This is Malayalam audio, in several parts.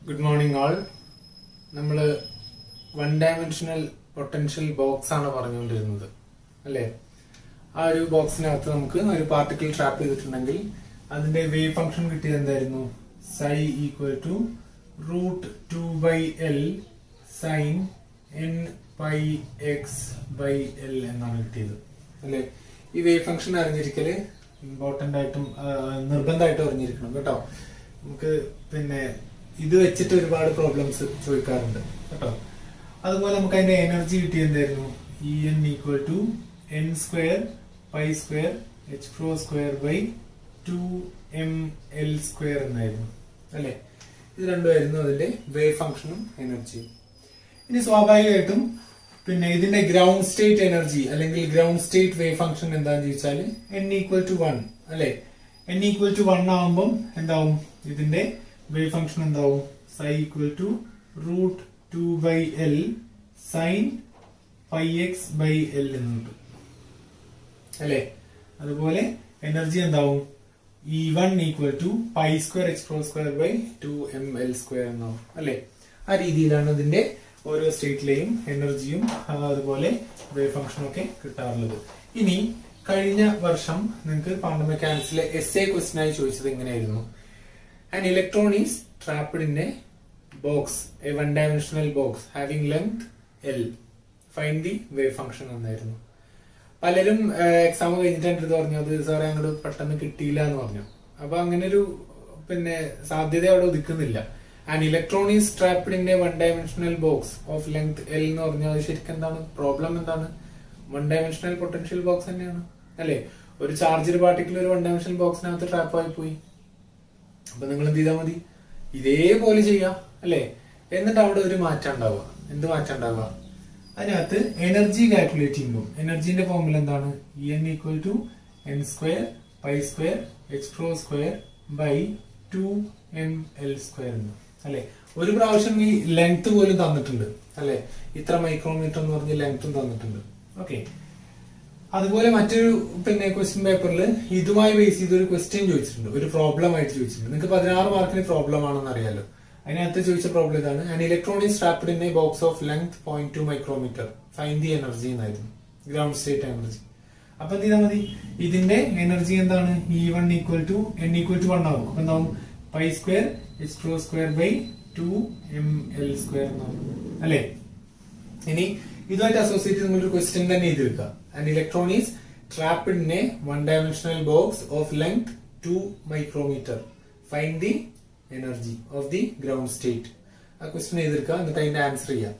ഗുഡ് മോർണിംഗ് ആൾ നമ്മൾ വൺ ഡയമെൻഷണൽ പൊട്ടൻഷ്യൽ ബോക്സ് ആണ് പറഞ്ഞുകൊണ്ടിരുന്നത് അല്ലേ ആ ഒരു ബോക്സിനകത്ത് നമുക്ക് ഒരു പാർട്ടിക്കിൾ ട്രാപ്പ് ചെയ്തിട്ടുണ്ടെങ്കിൽ അതിന്റെ വേവ് ഫംഗ്ഷൻ കിട്ടിയത് എന്തായിരുന്നു psi equal to root two by L sine N pi X by L എന്നാണ് കിട്ടിയത് അല്ലേ ഈ വേവ് ഫംഗ്ഷൻ അറിഞ്ഞിരിക്കല് ഇമ്പോർട്ടന്റ് ആയിട്ടും ആ, നിർബന്ധമായിട്ടും അറിഞ്ഞിരിക്കണം കേട്ടോ നമുക്ക് പിന്നെ ഇത് വെച്ചിട്ട് ഒരുപാട് പ്രോബ്ലംസ് ചോദിക്കാറുണ്ട് കേട്ടോ അതുപോലെ നമുക്ക് അതിന്റെ എനർജി കിട്ടിയത് എന്തായിരുന്നു E N equal to N square pi square H pro square by two M L square എന്നായിരുന്നു അല്ലെ ഇത് രണ്ടുമായിരുന്നു അതിന്റെ വേവ് ഫംഗ്ഷനും എനർജിയും ഇനി സ്വാഭാവികമായിട്ടും പിന്നെ ഇതിന്റെ ഗ്രൗണ്ട് സ്റ്റേറ്റ് എനർജി അല്ലെങ്കിൽ ഗ്രൗണ്ട് സ്റ്റേറ്റ് വേവ് ഫംഗ്ഷൻ എന്താന്ന് ചോദിച്ചാൽ എൻ ഈക്വൽ ടു വൺ അല്ലെ എൻ ഈക്വൽ ടു വൺ ആവുമ്പം എന്താവും ഇതിന്റെ വേവ് ഫംഗ്ഷൻ എന്താവും psi equal to root two by L sine pi X by L എന്ന് കിട്ടും അല്ലെ അതുപോലെ എനർജി എന്താവും E one equal to pi square X pro square by two M L square എന്നാവും അല്ലെ ആ രീതിയിലാണ് ഇതിന്റെ ഓരോ സ്റ്റേറ്റിലെയും എനർജിയും ആ, അതുപോലെ വേവ് ഫംഗ്ഷനും ഒക്കെ കിട്ടാറുള്ളത് ഇനി കഴിഞ്ഞ വർഷം നിങ്ങൾക്ക് ക്വാണ്ടം മെക്കാനിക്സിലെ എസ് എ ക്വസ്റ്റ്യൻ ആയി ചോദിച്ചത് എങ്ങനെയായിരുന്നു An electron is trapped in a box, a one-dimensional box having length L. Find the wave function എന്നായിരുന്നു പലരും എക്സാം കഴിഞ്ഞിട്ട് എൻ്റെ അടുത്ത് പറഞ്ഞു അത് സാറേ അങ്ങോട്ട് പെട്ടെന്ന് കിട്ടിയില്ല എന്ന് പറഞ്ഞു അപ്പൊ അങ്ങനെ ഒരു പിന്നെ സാധ്യത അവിടെ ഉദിക്കുന്നില്ല and electron is trapped in a one dimensional box of length L എന്ന് പറഞ്ഞാൽ അത് ശരിക്കും എന്താണ് പ്രോബ്ലം എന്താണ് വൺ ഡയമെൻഷണൽ പൊട്ടൻഷ്യൽ ബോക്സ് തന്നെയാണ് അല്ലെ ഒരു ചാർജർ പാർട്ടിക്കിൾ ഒരു വൺ ഡയമെൻഷണൽ ബോക്സിനകത്ത് ട്രാപ്പ് ആയി പോയി അപ്പൊ നിങ്ങൾ എന്ത് ചെയ്താൽ മതി ഇതേപോലെ ചെയ്യാം അല്ലെ എന്നിട്ട് അവിടെ ഒരു മാറ്റം ഉണ്ടാവുക എന്ത് മാറ്റം ഉണ്ടാവുക അതിനകത്ത് എനർജി കാൽക്കുലേറ്റ് ചെയ്യുമ്പോൾ എനർജിന്റെ ഫോർമുല എന്താണ് E N equal to N square pi square H pro square by two M L square എന്ന് അല്ലെ ഒരു പ്രാവശ്യം ഈ ലെങ്ത് പോലും തന്നിട്ടുണ്ട് അല്ലെ ഇത്ര മൈക്രോമീറ്റർ എന്ന് പറഞ്ഞ ലെങ്ത്തും തന്നിട്ടുണ്ട് ഓക്കെ അതുപോലെ മറ്റൊരു പിന്നെ ക്വസ്റ്റ്യൻ പേപ്പറിൽ ഇതുമായി ബേസ് ചെയ്ത് ഒരു ക്വസ്റ്റ്യൻ ചോദിച്ചിട്ടുണ്ട് ഒരു പ്രോബ്ലം ആയിട്ട് ചോദിച്ചിട്ടുണ്ട് നിങ്ങൾക്ക് പതിനാറ് മാർക്കിന് പ്രോബ്ലം ആണെന്ന് അറിയാലോ അതിനകത്ത് ചോദിച്ച പ്രോബ്ലം ഇതാണ് an electron is trapped in a box of length point two micrometer find the energy എന്നായിരുന്നു ഗ്രൗണ്ട് സ്റ്റേറ്റ് എനർജി അപ്പൊ എന്ത് ചെയ്താൽ മതി ഇതിന്റെ എനർജി എന്താണ് E one equal to N equal to one ആവും അപ്പൊ എന്താവും pi square H pro square by two M L square എന്നാവും അല്ലേ ഇനി ഇതുമായിട്ട് അസോസിയേറ്റ് നിങ്ങളൊരു ക്വസ്റ്റ്യൻ തന്നെ ചെയ്തെടുക്കുക and electron is trapped in a one dimensional box of length two micrometer find the energy of the ground state ആ ക്വസ്റ്റ്യൻ ചെയ്തെടുക്കുക എന്നിട്ട് അതിന്റെ ആൻസർ ചെയ്യാം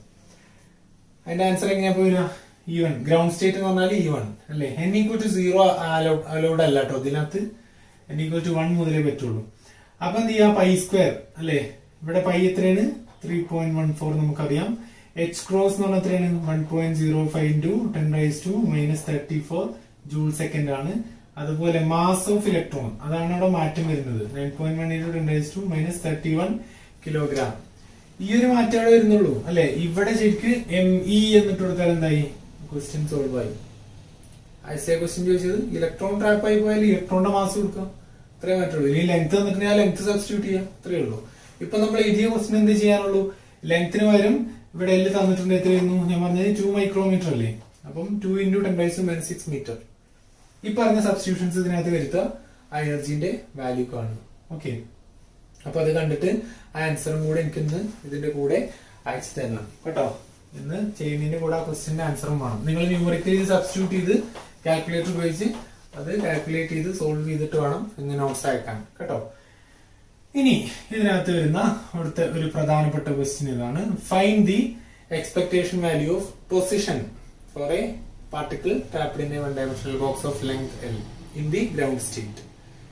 അതിന്റെ ആൻസർ എങ്ങനെയാ പോരുക ഇ വൺ ഗ്രൗണ്ട് സ്റ്റേറ്റ് എന്ന് പറഞ്ഞാൽ ഇ വൺ അല്ലെ N equal to zero allowed അല്ല കേട്ടോ ഇതിനകത്ത് എൻ ഈക്വൽ ടു വൺ മുതലേ പറ്റുള്ളൂ അപ്പൊ എന്ത് ചെയ്യാ പൈ സ്ക്വയർ അല്ലെ ഇവിടെ പൈ എത്രയാണ് ത്രീ പോയിന്റ് വൺ ഫോർ നമുക്കറിയാം എച്ച് ക്രോസ് എന്ന് പറഞ്ഞാൽ എത്രയാണ് one point zero five into ten raise to minus thirty four joule second ആണ് അതുപോലെ മാസ് ഓഫ് ഇലക്ട്രോൺ അതാണ് അവിടെ മാറ്റം വരുന്നത് nine point one into ten raise to minus thirty one kilogram ഈ ഒരു മാറ്റം അവിടെ വരുന്നുള്ളൂ അല്ലെ ഇവിടെ ശരിക്ക് എം ഇ എന്നിട്ട് കൊടുത്താൽ എന്തായി ക്വസ്റ്റ്യൻ സോൾവ് ആയി ഐസേ ക്വസ്റ്റ്യൻ ചോദിച്ചത് ഇലക്ട്രോൺ ട്രാപ്പ് ആയി പോയാൽ ഇലക്ട്രോണിന്റെ മാസ് കൊടുക്കാം ഇത്രേ മാറ്റുള്ളൂ ഇനി ലെങ്ത് തന്നിട്ടുണ്ടെങ്കിൽ ആ ലെങ്ത് സബ്സ്റ്റിറ്റ്യൂട്ട് ചെയ്യാം ഇത്രേ ഉള്ളൂ ഇപ്പൊ നമ്മൾ എഴുതിയ ക്വസ്റ്റ്യൻ എന്ത് ചെയ്യാനുള്ളൂ ലെങ്ത്തിന് പകരം ഇവിടെ എല്ല് തന്നിട്ടുണ്ട് എത്രയായിരുന്നു ഞാൻ പറഞ്ഞത് ടു മൈക്രോമീറ്റർ അല്ലേ അപ്പം two into ten raise minus six metre ഈ പറഞ്ഞ സബ്സ്റ്റിറ്റ്യൂഷൻസ് ഇതിനകത്ത് വരുത്തുക ആ എനർജിന്റെ വാല്യൂ കാണുക ഓക്കെ അപ്പൊ അത് കണ്ടിട്ട് ആ ആൻസറും കൂടെ എനിക്ക് ഇന്ന് ഇതിന്റെ കൂടെ അയച്ചു തരണം കേട്ടോ ഇന്ന് ചെയ്യുന്നതിന്റെ കൂടെ ആ ക്വസ്റ്റിന്റെ ആൻസറും വേണം നിങ്ങൾ ന്യൂമറിക്കലി സബ്സ്റ്റിറ്റ്യൂട്ട് ചെയ്ത് കാൽക്കുലേറ്റർ ഉപയോഗിച്ച് അത് കാൽക്കുലേറ്റ് ചെയ്ത് സോൾവ് ചെയ്തിട്ട് വേണം ഇന്ന് നോട്ട്സ് അയക്കാൻ കേട്ടോ ഇനി ഇതിനകത്ത് വരുന്ന അടുത്ത ഒരു പ്രധാനപ്പെട്ട ക്വസ്റ്റ്യൻ ഇതാണ് find the expectation value of position for a particle trapped in a one dimensional box of length L in the ground state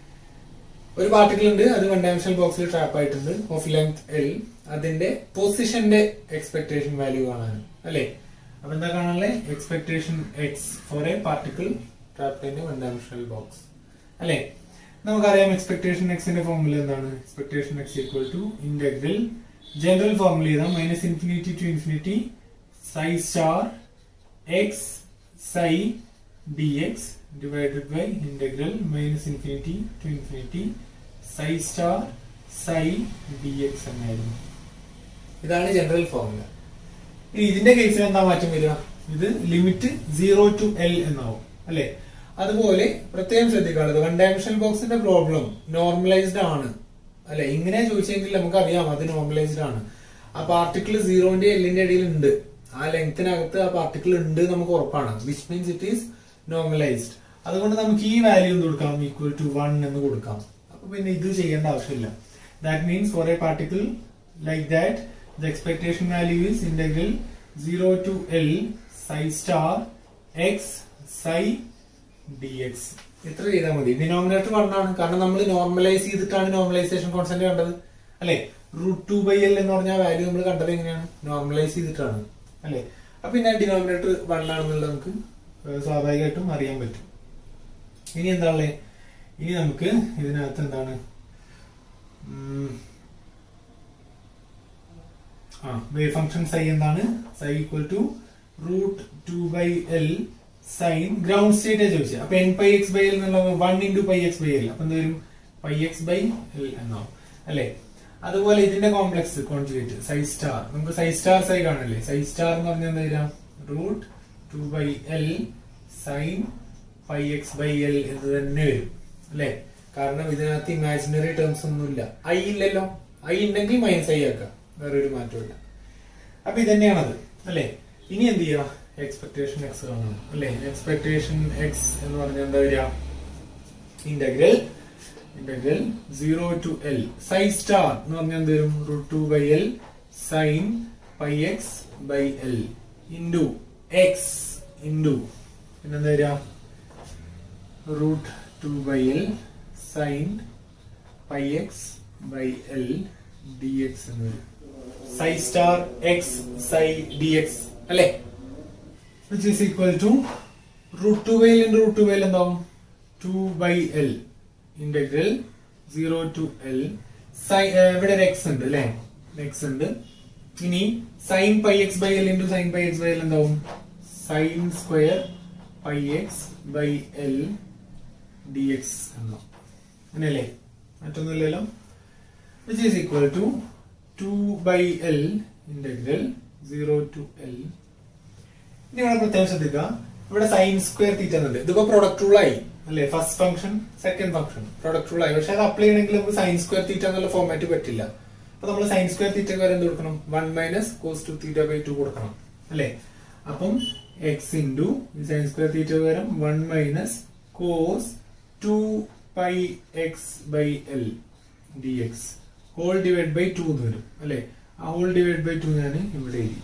ഒരു പാർട്ടിക്കിൾ ഉണ്ട് അത് വൺ ഡയമെൻഷണൽ ബോക്സിൽ ട്രാപ്പ് ആയിട്ടുണ്ട് ഓഫ് ലെങ്ത് എൽ അതിന്റെ പൊസിഷന്റെ എക്സ്പെക്ടേഷൻ വാല്യൂ കാണാൻ അല്ലെ അപ്പൊ എന്താ കാണാനല്ലേ expectation X for a particle trapped in a one dimensional box അല്ലെ നമുക്കറിയാം എക്സ്പെക്ടേഷൻ എക്സിന്റെ ഫോർമുല എന്താണ് expectation X equal to integral general formula ചെയ്താൽ minus infinity to infinity psi star X psi D X divided by integral minus infinity to infinity psi star psi D X എന്നായിരുന്നു ഇതാണ് ജനറൽ ഫോർമുല ഇനി ഇതിന്റെ കേസിൽ എന്താ മാറ്റം വരിക ഇത് ലിമിറ്റ് സീറോ ടു എൽ എന്നാവും അല്ലെ അതുപോലെ പ്രത്യേകം ശ്രദ്ധിക്കാനുള്ളത് വൺ ഡയമെൻഷണൽ ബോക്സിന്റെ പ്രോബ്ലം നോർമലൈസ്ഡ് ആണ് അല്ലെ ഇങ്ങനെ ചോദിച്ചെങ്കിൽ നമുക്ക് അറിയാം അത് നോർമലൈസ്ഡ് ആണ് ആ പാർട്ടിക്കിൾ സീറോന്റെ എല്ലിന്റെ ഇടയിൽ ഉണ്ട് ആ ലെങ്തിനകത്ത് ആ പാർട്ടിക്കിൾ ഉണ്ട് നമുക്ക് ഉറപ്പാണ് which means it is normalised അതുകൊണ്ട് നമുക്ക് ഈ വാല്യൂ എന്ത് കൊടുക്കാം ഈക്വൽ ടു വൺ എന്ന് കൊടുക്കാം അപ്പൊ പിന്നെ ഇത് ചെയ്യേണ്ട ആവശ്യമില്ല that means for a particle like that the expectation value is integral zero to L psi star X psi D x ഇത്ര ചെയ്താൽ മതി ഡിനോമിനേറ്റർ വണ്ണാണ് കാരണം നമ്മൾ നോർമലൈസ് ചെയ്തിട്ടാണ് നോർമലൈസേഷൻ കോൺസെന്റ് കണ്ടത് അല്ലെ റൂട്ട് ടു ബൈ എൽ എന്ന് പറഞ്ഞ വാല്യൂ നമ്മൾ കണ്ടത് എങ്ങനെയാണ് നോർമലൈസ് ചെയ്തിട്ടാണ് അല്ലെ അപ്പൊ പിന്നെ ഡിനോമിനേറ്റർ വൺ ആണെന്നുള്ളത് നമുക്ക് ഏഹ് സ്വാഭാവികമായിട്ടും അറിയാൻ പറ്റും ഇനി എന്താ ഉള്ളത് ഇനി നമുക്ക് ഇതിനകത്ത് എന്താണ് ഉം, ആ വേവ് ഫംഗ്ഷൻ സൈ എന്താണ് psi equal to root two by L sine ground state ചോദിച്ചത് അപ്പൊ n pi X by L എന്നുള്ള one into pi X by L അപ്പൊ എന്ത് വരും പൈ എക്സ് ബൈ എൽ എന്നാവും അല്ലെ അതുപോലെ ഇതിന്റെ കോംപ്ലക്സ് കോൺജുഗേറ്റ് സൈ സ്റ്റാർ നമുക്ക് സൈ സ്റ്റാർ സൈ കാണല്ലേ സൈ സ്റ്റാർ എന്ന് പറഞ്ഞാൽ എന്താ വരാം root two by L sine pi X by L എന്ന് തന്നെ വരും അല്ലെ കാരണം ഇതിനകത്ത് ഇമാജിനറി ടേംസ് ഒന്നുമില്ല ഐ ഇല്ലല്ലോ ഐ ഉണ്ടെങ്കിൽ മൈനസ് ഐ ആക്കാം വേറൊരു മാറ്റമില്ല അപ്പൊ ഇതന്നെയാണത് അല്ലെ ഇനി എന്ത് ചെയ്യാ എക്സ്പെക്ടേഷൻ എക്സ് കാണണം അല്ലെ എക്സ്പെക്ടേഷൻ എക്സ് എന്ന് പറഞ്ഞാൽ എന്താ വരിക integral integral zero to L psi star എന്ന് പറഞ്ഞാൽ എന്ത് വരും root two by L sine pi X by L into x into പിന്നെന്താ വരിക root two by L sine pi X by L d x എന്ന് വരും psi star X psi D x അല്ലേ which is equal to root two by L into root two by L എന്താവും two by L integral zero to L സൈ ഇവിടെ ഒരു എക്സ് ഉണ്ട് അല്ലെ എക്സ് ഉണ്ട് ഇനി sine pi X by L into sine pi X by L എന്താവും sine square pi X by L d x എന്നാവും അങ്ങനെയല്ലേ മറ്റൊന്നുമില്ലല്ലോ which is equal to two by L integral zero to L ഇനി ഇവിടെ പ്രത്യേകം ശ്രദ്ധിക്കുക ഇവിടെ സൈൻ സ്ക്വയർ തീറ്റ എന്നുണ്ട് ഇതിപ്പോ പ്രൊഡക്റ്റ് റൂൾ ആയി അല്ലെ first function second function product rule ആയി പക്ഷെ അത് അപ്ലൈ ചെയ്യണമെങ്കിൽ നമുക്ക് സൈൻ സ്ക്വയർ തീറ്റ എന്നുള്ള ഫോർമാറ്റ് പറ്റില്ല അപ്പൊ നമ്മൾ സൈൻ സ്ക്വയർ തീറ്റ വരെ എന്ത് കൊടുക്കണം one minus cos two theta by two കൊടുക്കണം അല്ലെ അപ്പം x into sine square theta പകരം one minus cos two pi X by L d x whole divide by two എന്ന് വരും അല്ലെ ആ ഹോൾ ഡിവൈഡ് ബൈ ടു ഞാൻ ഇവിടെ എഴുതി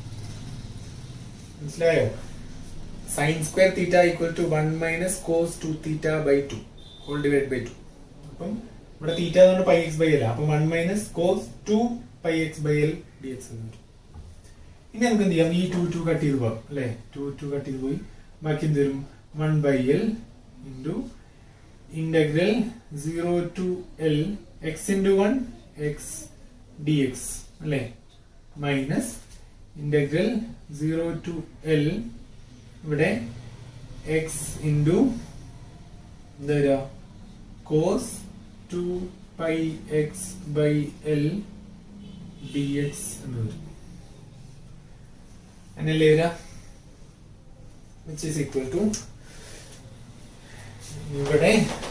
മനസ്സിലായോ sine square theta equal to one minus cos two theta by two whole divide by two അപ്പം ഇവിടെ തീറ്റ എന്ന് പറഞ്ഞാൽ പൈ എക്സ് ബൈ എൽ അപ്പം one minus cos two pi X by L d x എന്ന് വരും ഇനി നമുക്ക് എന്ത് ചെയ്യാം ഈ ടു ടു കട്ട് ചെയ്ത് പോകാം അല്ലെ ടു ടു കട്ട് ചെയ്ത് പോയി ബാക്കി എന്ത് വരും one by L into integral zero to L x into one x d x അല്ലെ minus integral zero to L ഇവിടെ എക്സ് ഇൻറ്റു എന്താ വരിക cos two pi X by L d x എന്ന് വരും അങ്ങനല്ലേ വരിക വിച്ച് ഈസ് ഈക്വൽ ടു ഇവിടെ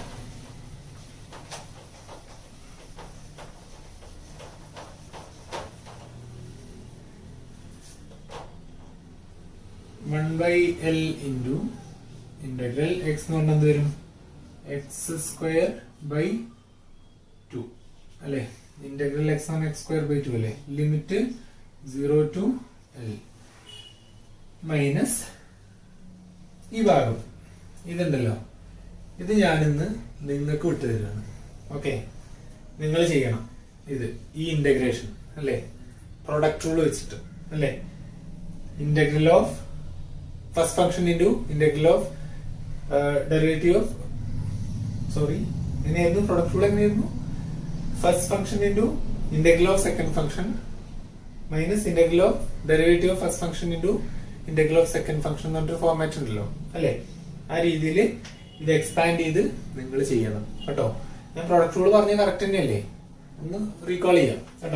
one by L into integral x എന്ന് പറഞ്ഞാൽ എന്ത് വരും എക്സ് സ്ക്വയർ ബൈ ടു അല്ലെ ഇന്റഗ്രൽ എക്സ് ആണ് എക്സ് സ്ക്വയർ ബൈ ടു അല്ലെ limit zero to L minus ഈ ഭാഗം ഇതുണ്ടല്ലോ ഇത് ഞാനിന്ന് നിങ്ങൾക്ക് വിട്ടു തരുകയാണ് ഓക്കെ നിങ്ങൾ ചെയ്യണം ഇത് ഈ ഇന്റഗ്രേഷൻ അല്ലേ പ്രൊഡക്റ്റ് റൂൾ വെച്ചിട്ട് അല്ലേ integral of first function into integral of derivative of sorry എങ്ങനെയായിരുന്നു പ്രൊഡക്റ്റ് റൂൾ എങ്ങനെയായിരുന്നു first function into integral of second function minus integral of derivative of first function into integral of second function എന്ന് പറഞ്ഞൊരു ഫോർമാറ്റ് ഉണ്ടല്ലോ അല്ലേ ആ രീതിയിൽ ഇത് എക്സ്പാൻഡ് ചെയ്ത് നിങ്ങൾ ചെയ്യണം കേട്ടോ ഞാൻ പ്രൊഡക്റ്റ് റൂൾ പറഞ്ഞ കറക്റ്റ് തന്നെയല്ലേ ഒന്ന് റീകോൾ ചെയ്യാം കേട്ടോ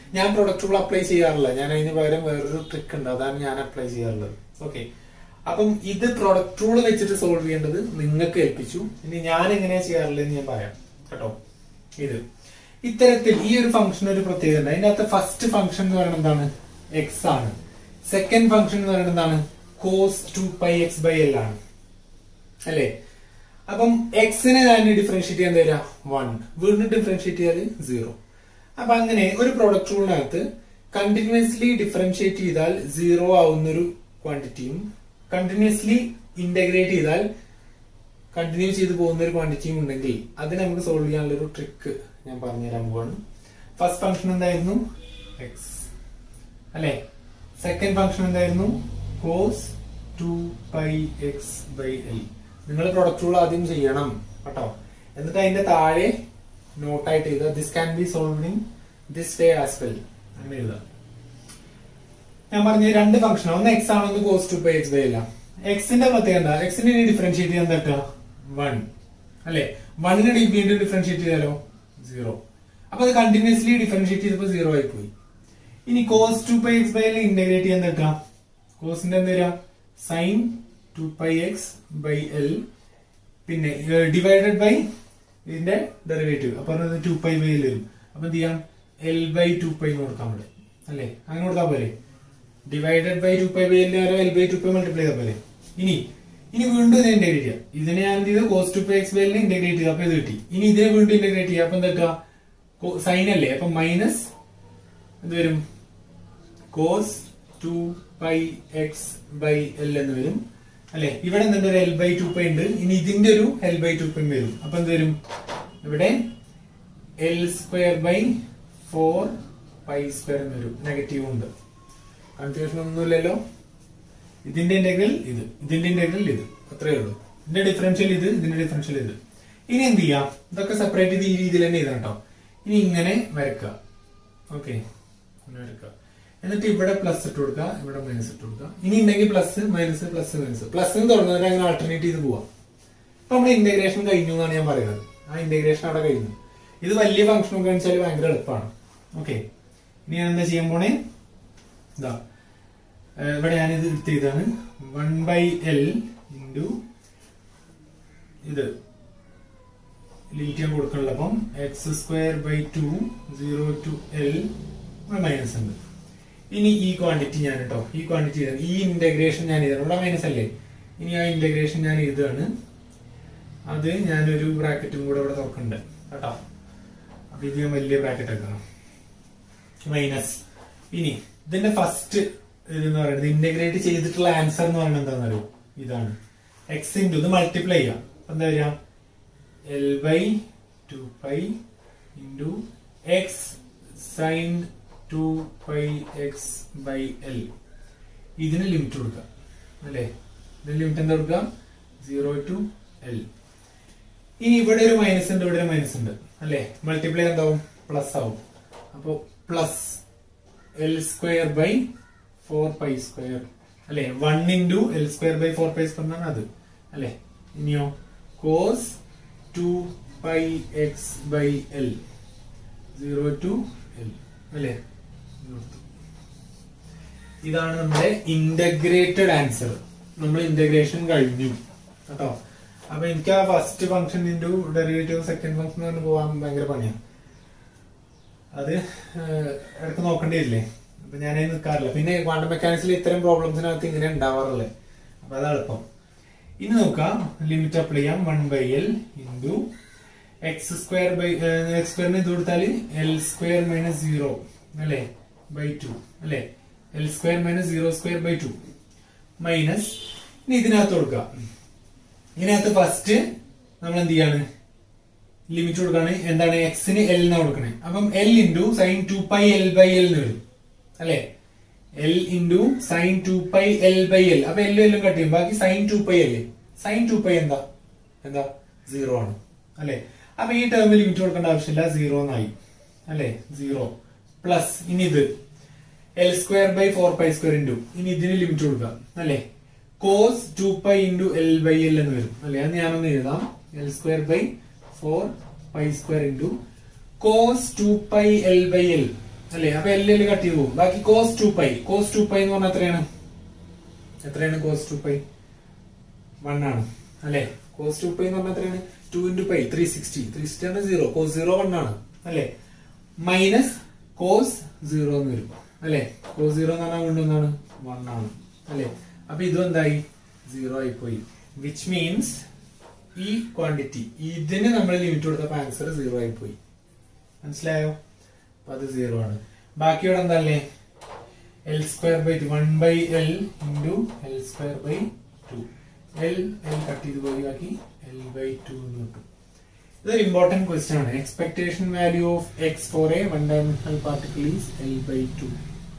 ഞാൻ പ്രൊഡക്റ്റ് റൂൾ അപ്ലൈ ചെയ്യാറില്ല ഞാൻ അതിന് പകരം വേറൊരു ട്രിക്ക് ഉണ്ട് അതാണ് ഞാൻ അപ്ലൈ ചെയ്യാറുള്ളത് ഓക്കെ അപ്പം ഇത് പ്രൊഡക്റ്റ് റൂൾ വെച്ചിട്ട് സോൾവ് ചെയ്യേണ്ടത് നിങ്ങൾക്ക് ഏൽപ്പിച്ചു ഇനി ഞാൻ എങ്ങനെയാ ചെയ്യാറുള്ളത് ഞാൻ പറയാം കേട്ടോ ഇത് ഇത്തരത്തിൽ ഈ ഒരു ഫംഗ്ഷൻ ഒരു പ്രത്യേകത ഉണ്ട് അതിന്റെ അകത്ത് ഫസ്റ്റ് ഫംഗ്ഷൻ എന്ന് പറയുന്നത് എന്താണ് എക്സ് ആണ് സെക്കൻഡ് ഫംഗ്ഷൻ എന്ന് പറയുന്നത് എന്താണ് cos two pi X by L ആണ് അല്ലേ അപ്പം എക്സിനെ ഞാൻ ഡിഫറൻഷിയേറ്റ് ചെയ്യാൻ തരാം വൺ വീണ്ടും ഡിഫറൻഷിയേറ്റ് ചെയ്താൽ സീറോ അപ്പൊ അങ്ങനെ ഒരു പ്രൊഡക്റ്റ് റൂളിനകത്ത് കണ്ടിന്യൂസ്ലി ഡിഫറൻഷിയേറ്റ് ചെയ്താൽ സീറോ ആവുന്ന ഒരു ക്വാണ്ടിറ്റിയും കണ്ടിന്യൂസ്ലി ഇന്റഗ്രേറ്റ് ചെയ്താൽ കണ്ടിന്യൂ ചെയ്ത് പോകുന്ന ഒരു ക്വാണ്ടിറ്റിയും ഉണ്ടെങ്കിൽ അത് നമുക്ക് സോൾവ് ചെയ്യാനുള്ള ഒരു ട്രിക്ക് ഞാൻ പറഞ്ഞുതരാൻ പോവാണ് ഫസ്റ്റ് ഫംഗ്ഷൻ എന്തായിരുന്നു എക്സ് അല്ലെ സെക്കൻഡ് ഫംഗ്ഷൻ എന്തായിരുന്നു cos two pi X by L നിങ്ങൾ പ്രൊഡക്റ്റ് റൂൾ ആദ്യം ചെയ്യണം കേട്ടോ എന്നിട്ട് അതിന്റെ താഴെ നോട്ടായിട്ട് എഴുതുക this can be solve in this way as well അങ്ങനെ എഴുതാം ഞാൻ പറഞ്ഞ രണ്ട് ഫംഗ്ഷൻ ഒന്ന് എക്സ് ആണ് ഒന്ന് cos two pi X by എല്ലാം എക്സിന്റെ പ്രത്യേകത എന്താ എക്സിനെ ഇനി ഡിഫറൻഷിയേറ്റ് ചെയ്യാൻ തട്ടുക വൺ അല്ലെ വണ്ണിനെ വീണ്ടും ഡിഫറൻഷിയേറ്റ് ചെയ്താലോ സീറോ അപ്പൊ അത് കണ്ടിന്യൂസ്ലി ഡിഫറൻഷിയേറ്റ് ചെയ്തപ്പോ സീറോ ആയി പോയി ഇനി cos two pi X by L integrate ചെയ്യാൻ തട്ടുക കോസിന്റെ എന്താ വരിക sine two pi X by L പിന്നെ ഡിവൈഡഡ് ബൈ ഇതിന്റെ ഡെറിവേറ്റീവ് അപ്പൊ ടു പൈ ബൈ എൽ വരും അപ്പൊ എന്ത് ചെയ്യാം എൽ ബൈ ടു പൈ എന്ന് കൊടുക്കാൻ പറ്റും അല്ലേ അങ്ങനെ കൊടുത്താൽ പോരെ divided by two pi by L L by two pi multiply ചെയ്താൽ പോലെ ഇനി ഇനി വീണ്ടും ഇതിനെ ഇന്റഗ്രേറ്റ് ചെയ്യാം ഇതിനെ ഞാൻ എന്ത് ചെയ്തു cos two pi X by എല്ലിനെ ഇന്റഗ്രേറ്റ് ചെയ്തു അപ്പൊ ഇത് കിട്ടി ഇനി ഇതിനെ വീണ്ടും ഇന്റഗ്രേറ്റ് ചെയ്യാം അപ്പൊ എന്താ സൈൻ അല്ലേ അപ്പൊ മൈനസ് എന്ത് വരും cos two pi X by L എന്ന് വരും അല്ലെ ഇവിടെ എന്തുണ്ട് ഒരു എൽ ബൈ ടു പൈ ഉണ്ട് ഇനി ഇതിന്റെ ഒരു എൽ ബൈ ടു പൈ വരും അപ്പൊ എന്ത് വരും ഇവിടെ L square by four pi square എന്ന് വരും നെഗറ്റീവ് ഉണ്ട് കൺഫ്യൂഷൻ ഒന്നുമില്ലല്ലോ ഇതിന്റെ ഇന്റഗ്രൽ ഇത് ഇതിന്റെ ഇന്റഗ്രൽ ഇത് അത്രേ ഉള്ളൂ ഇതിന്റെ ഡിഫറൻഷ്യൽ ഇത് ഇതിന്റെ ഡിഫറൻഷ്യൽ ഇത് ഇനി എന്ത് ചെയ്യാം ഇതൊക്കെ സെപ്പറേറ്റ് ചെയ്ത് ഈ രീതിയിൽ തന്നെ എഴുതാം കേട്ടോ ഇനി ഇങ്ങനെ വരക്കുക ഓക്കെ ഇങ്ങനെ വരക്കുക എന്നിട്ട് ഇവിടെ പ്ലസ് ഇട്ട് കൊടുക്കുക ഇവിടെ മൈനസ് ഇട്ട് കൊടുക്കുക ഇനി ഉണ്ടെങ്കിൽ plus minus plus minus plus തുടങ്ങുന്നവരെ അങ്ങനെ ആൾട്ടർനേറ്റ് ചെയ്ത് പോവാം അപ്പൊ നമ്മുടെ ഇന്റഗ്രേഷൻ കഴിഞ്ഞു എന്നാണ് ഞാൻ പറയുന്നത് ആ ഇന്റഗ്രേഷൻ അവിടെ കഴിഞ്ഞു ഇത് വലിയ ഫംഗ്ഷൻ ഒക്കെ വെച്ചാൽ ഭയങ്കര എളുപ്പമാണ് ഓക്കെ ഇനി ഞാൻ എന്താ ചെയ്യാൻ പോണേ ഇതാ ഏഹ് ഇവിടെ ഞാനിത് എടുത്ത് ചെയ്താണ് വൺ ബൈ എൽ ഇൻറ്റു ഇത് ലിമിറ്റ് ഞാൻ കൊടുക്കണില്ല അപ്പം x square by two zero to L minus ഉണ്ട് ഇനി ഈ ക്വാണ്ടിറ്റി ഞാൻ കേട്ടോ ഈ ക്വാണ്ടിറ്റി ഈ ഇന്റഗ്രേഷൻ ഞാൻ എഴുതണം ഇവിടെ മൈനസ് അല്ലേ ഇനി ആ ഇന്റഗ്രേഷൻ ഞാൻ എഴുതുകയാണ് അത് ഞാനൊരു ബ്രാക്കറ്റും കൂടെ ഇവിടെ തുറക്കുന്നുണ്ട് കേട്ടോ അപ്പൊ ഇത് ഞാൻ വലിയ ബ്രാക്കറ്റ് ആക്കണം മൈനസ് ഇനി ഇതിന്റെ ഫസ്റ്റ് ഇതെന്ന് പറയുന്നത് ഇന്റഗ്രേറ്റ് ചെയ്തിട്ടുള്ള ആൻസർ എന്ന് പറയുന്നത് എന്താണെന്നറിയോ ഇതാണ് എക്സ് ഇൻറ്റു ഇത് മൾട്ടിപ്ലൈ ചെയ്യാം അപ്പൊ എന്താ വരിക L by two pi into x sine two pi X by L ഇതിന് ലിമിറ്റ് കൊടുക്കുക അല്ലേ ഇതിന് ലിമിറ്റ് എന്താ കൊടുക്കുക സീറോ ടു എൽ ഇനി ഇവിടെ ഒരു മൈനസ് ഉണ്ട് ഇവിടെ ഒരു മൈനസ് ഉണ്ട് അല്ലേ മൾട്ടിപ്ലൈ എന്താവും പ്ലസ് ആവും അപ്പോ plus L square by four pi square അല്ലെ one into L square by four pi square എന്നാണ് അത് അല്ലെ ഇനിയോ cos two pi X by L zero to L അല്ലെ ഇതാണ് നമ്മുടെ ഇന്റഗ്രേറ്റഡ് ആൻസർ നമ്മൾ ഇന്റഗ്രേഷൻ കഴിഞ്ഞു കേട്ടോ അപ്പൊ എനിക്ക് ആ first function into derivative second function പറഞ്ഞു പോകാൻ ഭയങ്കര പണിയാണ് അത് ഏഹ്, ഇടയ്ക്ക് നോക്കേണ്ടി വരില്ലേ അപ്പൊ ഞാൻ നിൽക്കാറില്ല പിന്നെ ക്വാണ്ടം മെക്കാനിക്സിൽ ഇത്തരം പ്രോബ്ലംസിനകത്ത് ഇങ്ങനെ ഉണ്ടാവാറില്ലേ അപ്പൊ അത് എളുപ്പം ഇനി നോക്കാം ലിമിറ്റ് അപ്ലൈ ചെയ്യാം one by L into x square by x സ്ക്വയറിന് ഇത് കൊടുത്താൽ എൽ സ്ക്വയർ മൈനസ് സീറോ അല്ലേ ബൈ ടു അല്ലേ L square minus zero square by two minus ഇനി ഇതിനകത്ത് കൊടുക്കാം ഇതിനകത്ത് ഫസ്റ്റ് നമ്മൾ എന്ത് ചെയ്യാണ് ലിമിറ്റ് കൊടുക്കാണ് എന്താണ് എക്സിന് എൽ എന്നാ കൊടുക്കണേ അപ്പം L into sine two pi L by L എന്ന് വരും അല്ലെ L into sine two pi L by L അപ്പൊ എല്ലും എല്ലും കട്ട് ചെയ്യും ബാക്കി സൈൻ ടു പൈ അല്ലേ സൈൻ ടു പൈ എന്താ എന്താ സീറോ ആണ് അല്ലെ അപ്പൊ ഈ ടേമിൽ ലിമിറ്റ് കൊടുക്കേണ്ട ആവശ്യമില്ല സീറോ എന്നായി അല്ലെ സീറോ പ്ലസ് ഇനി ഇത് L square by four pi square into ഇനി ഇതിന് ലിമിറ്റ് കൊടുക്കാം അല്ലെ cos two pi into L by L എന്ന് വരും അല്ലെ അത് ഞാനൊന്ന് എഴുതാം L square by four pi square into cos two pi L by L അല്ലേ അപ്പൊ എൽ എൽ കട്ട് ചെയ്ത് പോകും ബാക്കി cos two pi cos two pi എന്ന് പറഞ്ഞാൽ എത്രയാണ് എത്രയാണ് കോസ് ടു പൈ വൺ ആണ് അല്ലെ കോസ് ടു പൈ എന്ന് പറഞ്ഞാൽ എത്രയാണ് two into pi three sixty three sixty ആണ് സീറോ കോസ് സീറോ വൺ ആണ് അല്ലെ മൈനസ് കോസ് സീറോ എന്ന് വരും അല്ലെ കോസ് സീറോ എന്ന് പറഞ്ഞാൽ വീണ്ടും എന്താണ് വൺ ആണ് അല്ലെ അപ്പൊ ഇതും എന്തായി സീറോ ആയി പോയി വിച്ച് മീൻസ് ഈ ക്വാണ്ടിറ്റി ഇതിന് നമ്മൾ ലിമിറ്റ് കൊടുത്തപ്പോ ആൻസർ സീറോ ആയി പോയി മനസ്സിലായോ അപ്പൊ അത് സീറോ ആണ് ബാക്കിയോടെ എന്താല്ലേ L square by one by L into L square by two L L cut ചെയ്ത് പോയി ബാക്കി എൽ ബൈ ടു എന്ന് കിട്ടും ഇതൊരു ഇമ്പോർട്ടന്റ് ക്വസ്റ്റ്യൻ ആണ് expectation value of x for a one dimensional particle is L by two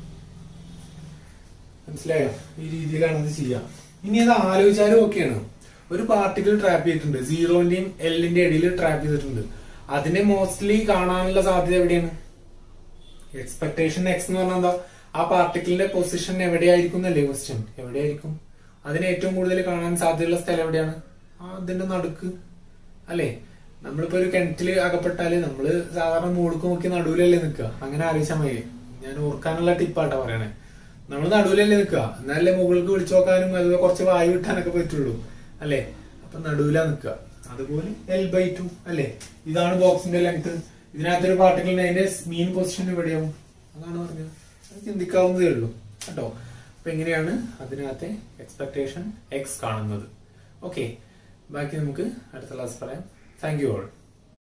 മനസ്സിലായോ ഈ രീതിയിലാണ് ഇത് ചെയ്യാം ഇനി അത് ആലോചിച്ചാലും ഓക്കെയാണ് ഒരു പാർട്ടിക്കിൾ ട്രാപ്പ് ചെയ്തിട്ടുണ്ട് സീറോന്റെയും എല്ലിന്റെ ഇടയിൽ ട്രാപ്പ് ചെയ്തിട്ടുണ്ട് അതിനെ മോസ്റ്റ്ലി കാണാനുള്ള സാധ്യത എവിടെയാണ് എക്സ്പെക്ടേഷൻ എക്സ് എന്ന് പറഞ്ഞാൽ എന്താ ആ പാർട്ടിക്കിളിന്റെ പൊസിഷൻ എവിടെയായിരിക്കും എന്നല്ലേ ക്വസ്റ്റ്യൻ എവിടെയായിരിക്കും അതിന് ഏറ്റവും കൂടുതൽ കാണാൻ സാധ്യതയുള്ള സ്ഥലം എവിടെയാണ് ആ അതിന്റെ നടുക്ക് അല്ലേ നമ്മളിപ്പോ ഒരു കിണറ്റില് അകപ്പെട്ടാല് നമ്മള് സാധാരണ മുകൾക്ക് നോക്കി നടുവിലല്ലേ നിൽക്കുക അങ്ങനെ ആലോചിച്ചാൽ മതി ഞാൻ ഓർക്കാനുള്ള ടിപ്പാട്ടാ പറയണേ നമ്മൾ നടുവിലല്ലേ നിൽക്കുക എന്നാലേ മുകൾക്ക് വിളിച്ചു നോക്കാനും അതുപോലെ കുറച്ച് വായു വിട്ടാനൊക്കെ പറ്റുള്ളൂ അല്ലേ അപ്പൊ നടുവിലാ നിൽക്കുക അതുപോലെ എൽ ബൈ ടു അല്ലേ ഇതാണ് ബോക്സിന്റെ ലെങ്ത് ഇതിനകത്തൊരു പാർട്ടിക്കിളിന് അതിന്റെ മീൻ പൊസിഷൻ എവിടെയാവും അതാണ് പറഞ്ഞത് അത് ചിന്തിക്കാവുന്നതേ ഉള്ളൂ കേട്ടോ അപ്പൊ എങ്ങനെയാണ് അതിനകത്തെ എക്സ്പെക്ടേഷൻ എക്സ് കാണുന്നത് ഓക്കെ ബാക്കി നമുക്ക് അടുത്ത ക്ലാസ് പറയാം താങ്ക് യു ഓൾ